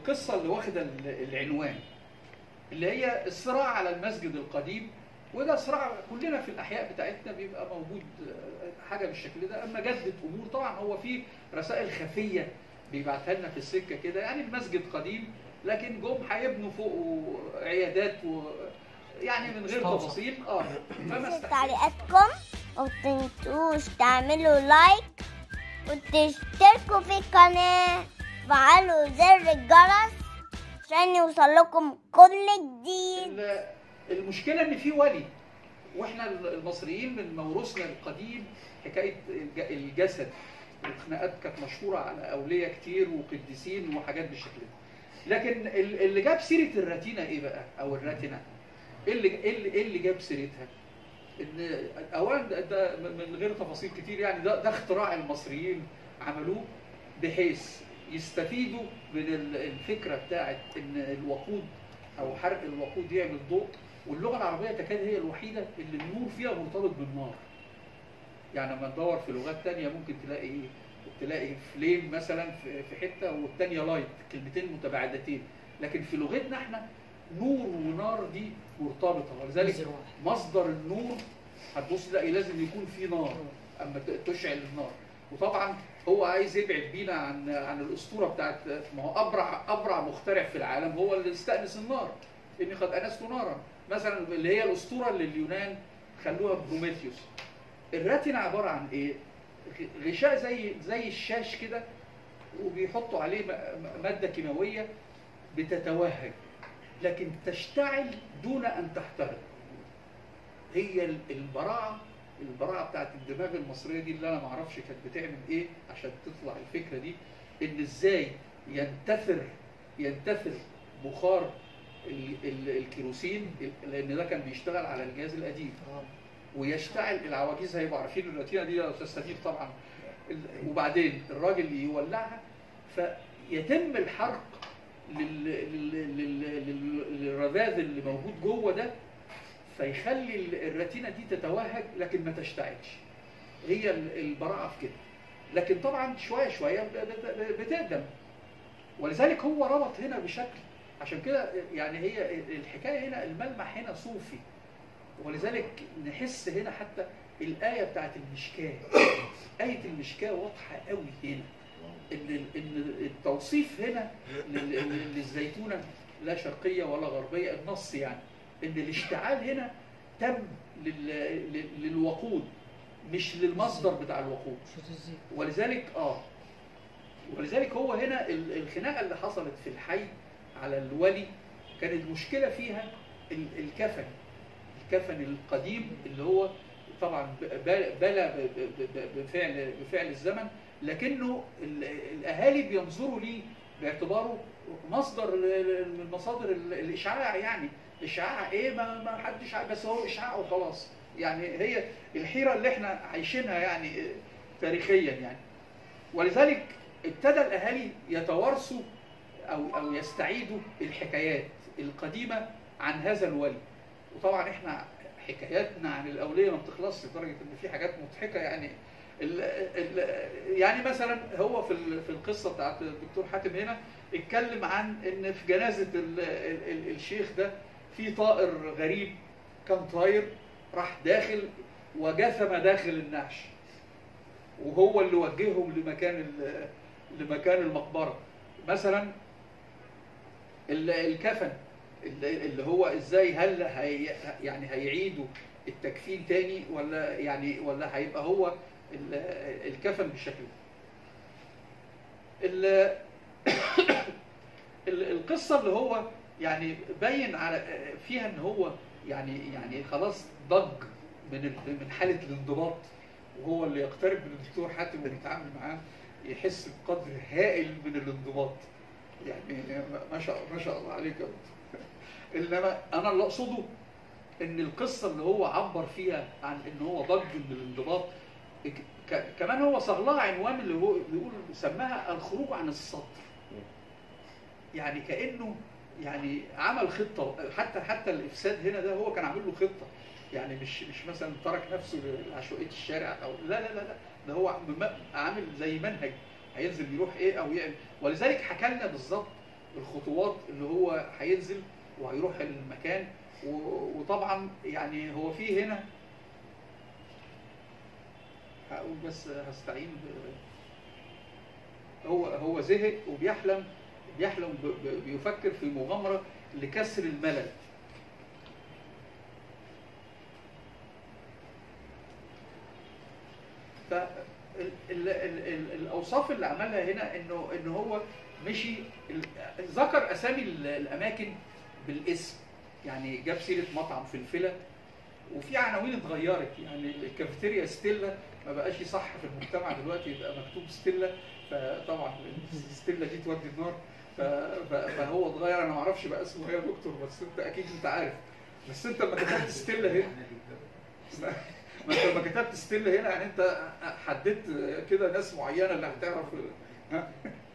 القصة اللي واخدة العنوان اللي هي الصراع على المسجد القديم وده صراع كلنا في الأحياء بتاعتنا بيبقى موجود حاجة بالشكل ده أما جدة أمور طبعا هو في رسائل خفية بيبعتها لنا في السكة كده يعني المسجد قديم لكن جم هيبنوا فوقه عيادات و يعني من غير تفاصيل اه فما في استحملش. تعليقاتكم ومتنسوش تعملوا لايك وتشتركوا في القناة وفعلوا زر الجرس عشان يوصل لكم كل جديد ال- المشكله ان في ولي واحنا المصريين من موروثنا القديم حكايه الج- الجسد الخناقات كانت مشهوره على اولياء كتير وقديسين وحاجات بالشكل ده لكن ال- اللي جاب سيره الراتينا ايه بقى او الراتينا ايه اللي ايه اللي, إيه اللي جاب سيرتها ان اولا ده- ده من غير تفاصيل كتير يعني ده ده اختراع المصريين عملوه بحيث يستفيدوا من ال- الفكره بتاعت ان الوقود او حرق الوقود يعمل ضوء واللغه العربيه تكاد هي الوحيده اللي النور فيها مرتبط بالنار يعني لما ندور في لغات تانية ممكن تلاقي ايه تلاقي فليم مثلا في في حته والتانية لايت كلمتين متباعدتين لكن في لغتنا احنا نور ونار دي مرتبطه ولذلك مصدر واحد مصدر النور هتبص تلاقي لازم يكون في نار اما ت- تشعل النار وطبعا هو عايز يبعد بينا عن عن الاسطوره بتاعت ما هو ابرع ابرع مخترع في العالم هو اللي استانس النار اني قد انست نارا مثلا اللي هي الاسطوره اللي اليونان خلوها بروميثيوس الراتين عباره عن ايه؟ غ- غشاء زي زي الشاش كده وبيحطوا عليه م- م- ماده كيماويه بتتوهج لكن تشتعل دون ان تحترق هي ال- البراعه البراعه بتاعت الدماغ المصريه دي اللي انا ما اعرفش كانت بتعمل ايه عشان تطلع الفكره دي ان ازاي ينتثر ينتثر بخار ال- ال- الكيروسين لان ده كان بيشتغل على الجهاز القديم آه. ويشتعل العواجيز هيبقوا عارفين الراتينا دي يا استاذ سمير طبعا ال- وبعدين الراجل يولعها فيتم الحرق لل- لل- لل- لل- للرذاذ اللي موجود جوه ده فيخلي ال- الراتينا دي تتوهج لكن ما تشتعلش هي ال- البراعه في كده لكن طبعا شويه شويه ب- ب- بتقدم ولذلك هو ربط هنا بشكل عشان كده يعني هي الحكايه هنا الملمح هنا صوفي ولذلك نحس هنا حتى الآية بتاعت المشكاة آية المشكاة واضحة قوي هنا إن ان التوصيف هنا لل- لل- للزيتونة لا شرقية ولا غربية النص يعني إن الاشتعال هنا تم لل- لل- للوقود مش للمصدر بتاع الوقود شوت الزيت ولذلك اه ولذلك هو هنا ال- الخناقه اللي حصلت في الحي على الولي كان المشكله فيها ال- الكفن الكفن القديم اللي هو طبعا ب- ب- بلى ب- ب- ب- بفعل بفعل الزمن لكنه ال- الاهالي بينظروا ليه باعتباره مصدر ل- من مصادر ال- الاشعاع يعني اشعاع ايه ما ما حدش عارف بس هو اشعاع وخلاص يعني هي الحيره اللي احنا عايشينها يعني تاريخيا يعني ولذلك ابتدى الاهالي يتوارثوا او او يستعيدوا الحكايات القديمه عن هذا الولي وطبعا احنا حكاياتنا عن الاوليه ما بتخلصش لدرجه ان في حاجات مضحكه يعني ال ال يعني مثلا هو في ال- في القصه بتاعت الدكتور حاتم هنا اتكلم عن ان في جنازه ال ال ال الشيخ ده في طائر غريب كان طاير راح داخل وجثم داخل النعش وهو اللي وجههم لمكان ال- لمكان المقبره مثلا ال- الكفن اللي اللي هو ازاي هل هي يعني هيعيدوا التكفين تاني ولا يعني ولا هيبقى هو ال- الكفن بالشكل ده ال- ال- القصه اللي هو يعني باين على فيها ان هو يعني يعني خلاص ضج من ال- من حاله الانضباط وهو اللي يقترب من الدكتور حاتم ويتعامل معاه يحس بقدر هائل من الانضباط يعني ما شاء ما شاء الله عليك يا دكتور انما انا اللي اقصده ان القصه اللي هو عبر فيها عن ان هو ضج من الانضباط ك- كمان هو صار لها عنوان اللي هو بيقول سماها الخروج عن السطر يعني كانه يعني عمل خطه حتى حتى الافساد هنا ده هو كان عامل له خطه يعني مش مش مثلا ترك نفسه لعشوائيه الشارع او لا لا لا لا ده هو عم- عامل زي منهج هينزل يروح ايه او يعمل ولذلك حكى لنا بالظبط الخطوات اللي هو هينزل وهيروح المكان و- وطبعا يعني هو في هنا هقول بس هستعين ب- هو هو زهق وبيحلم بيحلم ب- ب- بيفكر في مغامره لكسر الملل ف ال- ال- ال- ال- الاوصاف اللي عملها هنا انه ان هو مشي ال- ذكر اسامي ال- الاماكن بالاسم يعني جاب سيره مطعم فلفله وفي عناوين اتغيرت يعني الكافيتيريا ستيلا ما بقاش يصح في المجتمع دلوقتي يبقى مكتوب ستيلا فطبعا ستيلا دي تودي النار ف- ف- فهو اتغير انا ما اعرفش بقى اسمه ايه يا دكتور بس انت اكيد انت عارف بس انت لما كتبت ستيلا هنا ما انت لما كتبت ستيلا هنا يعني انت حددت كده ناس معينه اللي هتعرف ها؟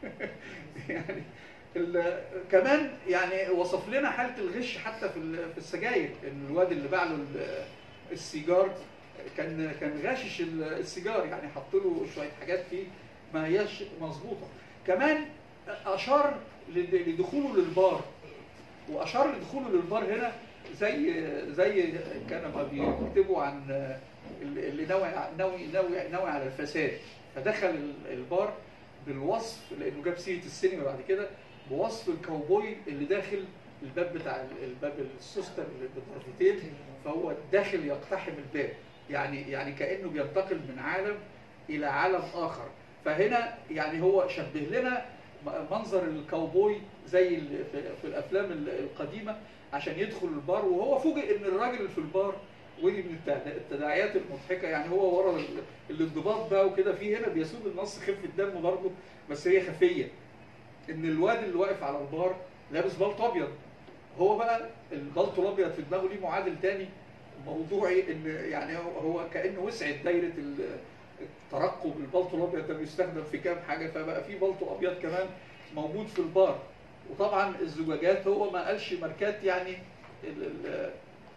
يعني ال- كمان يعني وصف لنا حاله الغش حتى في ال- في السجاير ان الواد اللي باع له ال- السيجار كان كان غاشش ال- السيجار يعني حط له شويه حاجات فيه ما هياش مظبوطه كمان اشار لد- لدخوله للبار واشار لدخوله للبار هنا زي زي كان ما بيكتبوا عن اللي ناوي ناوي ناوي ناوي على الفساد فدخل ال- البار بالوصف لانه جاب سيره السينما بعد كده بوصف الكاوبوي اللي داخل الباب بتاع ال- الباب السوستر اللي بالضربتين فهو داخل يقتحم الباب يعني يعني كانه بينتقل من عالم الى عالم اخر فهنا يعني هو شبه لنا م- منظر الكاوبوي زي ال- في في الافلام ال- القديمه عشان يدخل البار وهو فوجئ ان الراجل اللي في البار ودي من التد- التداعيات المضحكه يعني هو ورا ال- الانضباط بقى وكده في هنا بيسود النص خفه دم برضه بس هي خفيه ان الواد اللي واقف على البار لابس بلطو ابيض هو بقى البلطو الابيض في دماغه ليه معادل تاني موضوعي ان يعني هو- هو كانه وسعت دايره ال- الترقب البلطو الابيض ده بيستخدم في كام حاجه فبقى في بلطو ابيض كمان موجود في البار وطبعا الزجاجات هو ما قالش ماركات يعني ال- ال-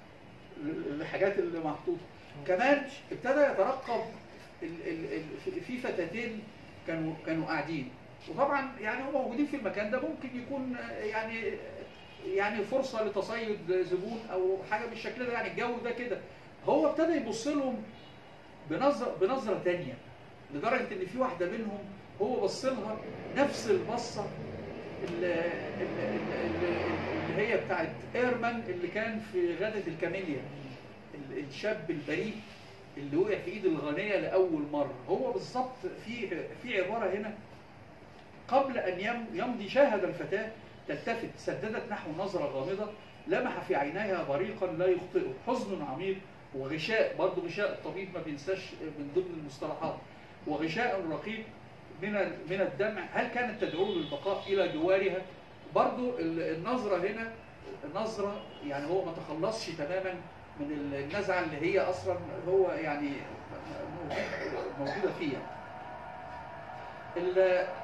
ال- الحاجات اللي محطوطه كمان ابتدى يترقب ال- ال- ال- في- في فتاتين كانوا كانوا قاعدين وطبعا يعني هم موجودين في المكان ده ممكن يكون يعني يعني فرصه لتصيد زبون او حاجه بالشكل ده يعني الجو ده كده هو ابتدى يبص لهم بنظره بنظره تانية لدرجه ان في واحده منهم هو بص لها نفس البصه اللي, اللي, اللي, اللي هي بتاعت ايرمان اللي كان في غاده الكاميليا ال- الشاب البريء اللي وقع في ايد الغنيه لاول مره هو بالظبط في في عباره هنا قبل ان يم- يمضي شاهد الفتاه تلتفت سددت نحو نظره غامضه لمح في عينيها بريقا لا يخطئه حزن عميق وغشاء برضه غشاء الطبيب ما بينساش من ضمن المصطلحات وغشاء رقيق من ال- من الدمع هل كانت تدعو للبقاء الى جوارها برضه ال- النظره هنا نظره يعني هو ما تخلصش تماما من النزعه اللي هي اصلا هو يعني موجوده فيها ال-